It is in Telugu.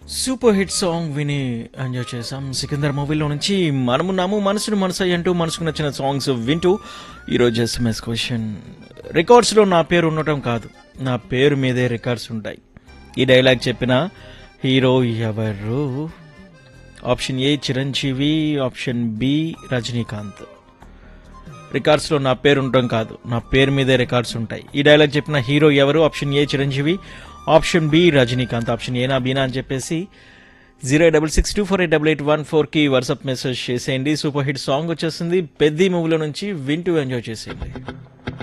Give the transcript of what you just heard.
సూపర్ హిట్ సాంగ్ విని ఎంజాయ్ చేసాం సికిందర్ మూవీలో నుంచి మనమున్నాము మనసును మనసు అంటూ మనసుకు నచ్చిన సాంగ్స్ వింటూ ఈరోజు ఎస్ఎంఎస్ క్వశ్చన్ రికార్డ్స్లో నా పేరు ఉండటం కాదు నా పేరు మీదే రికార్డ్స్ ఉంటాయి ఈ డైలాగ్ చెప్పిన హీరో ఎవరు option A Chiranjeevi option B Rajinikanth రికార్డ్స్లో నా పేరు ఉండటం కాదు నా పేరు మీదే రికార్డ్స్ ఉంటాయి ఈ డైలాగ్ చెప్పిన హీరో ఎవరు option A Chiranjeevi option B Rajinikanth option ఏనా బీనా అని చెప్పేసి zero double six two four eight double eight one ఫోర్కి వాట్సాప్ మెసేజ్ చేసేయండి సూపర్ హిట్ సాంగ్ వచ్చేసింది పెద్ద మూవీలో నుంచి వింటూ ఎంజాయ్ చేసేయండి